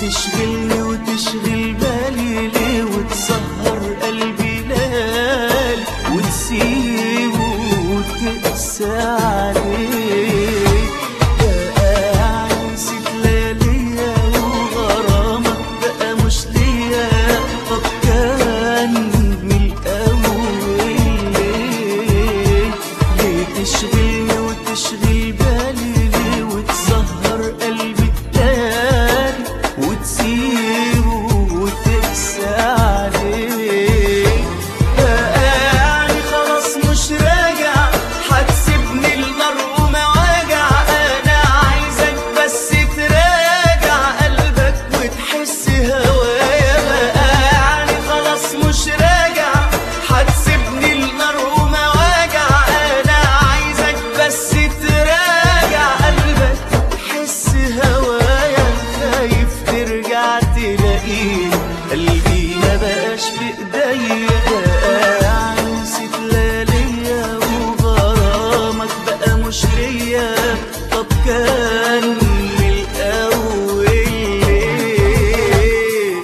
تشغلني وتشغل بالي ليه وتسهر قلبي ليالي وتسيبه وتقسى عليه بقى نسيت لياليا وغرامك بقى مش ليا طب كان من الأول ليه ليه تشغلني وتشغل بالي ليه وتسهر قلبي تاني وتسيبه وتقسى عليه يعني خلاص مش راجع هتسيبني المرء مواجع انا عايزك بس تراجع قلبك وتحس هوايا بقى يعني خلاص مش راجع هتسيبني المرء مواجع انا عايزك بس تراجع قلبك تحس هوايا خايف ترجع تلاقيني قلبي ما بقاش بايديا بقى نسيت لياليا وغرامك بقى مش ليا طب كان من الاول ليه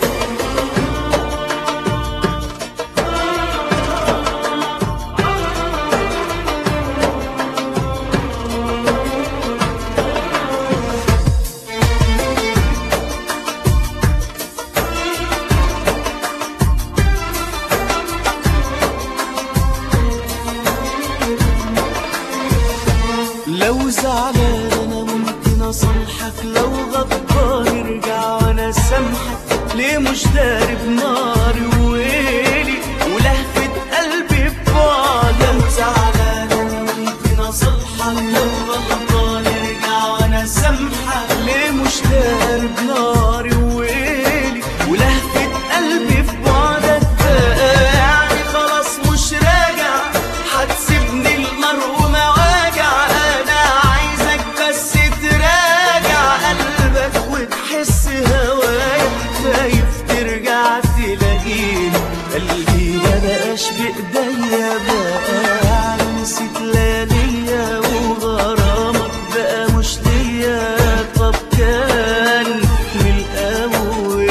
لو زعلان انا ممكن اصلحك لو غضبان ارجع وانا سامحك ليه مش داري بناري وويلي ولهفة قلبي ببعد لو زعلان انا ممكن اصلحك لو غضبان ارجع وانا سامحك ليه مش داري بناري وويلي ولهفة قلبي في بعدك بقى يعني خلاص مش راجع هتسيبني المرء مواجع انا عايزك بس تراجع قلبك وتحس هوايا خايف ترجع تلاقيني قلبي ما بقاش بايديا بقى نسيت لياليا وغرامك بقى مش ليا طب كان من الاول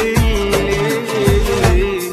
ليه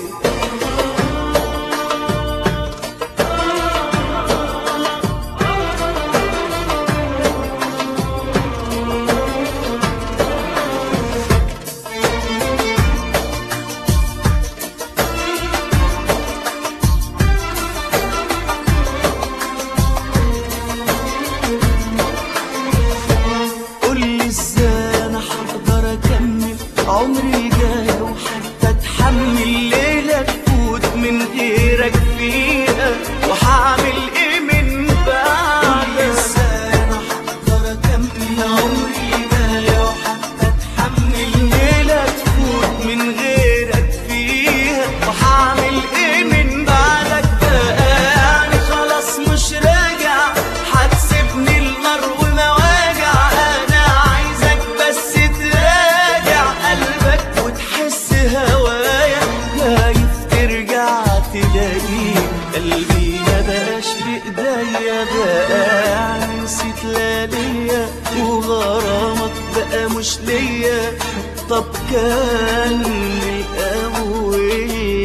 قولي ازاي انا هقدر اكمل عمري جاي وحتى اتحمل ليلة تفوت من غيرك فيها وهعمل ايه من بعدك ازاي انا هقدر اكمل عمري جاي وحتى اتحمل ليلة تفوت من غيرك فيها وهعمل ايه من بعدك بقى يعني خلاص مش راجع هتسيبني المرء مواجع انا عايزك بس تراجع قلبك وتحس هوايا خايف ترجع تلاقيه قلبي ما بقاش بايديا بقى نسيت لياليا وغرامك بقى مش ليا طب كان من الاول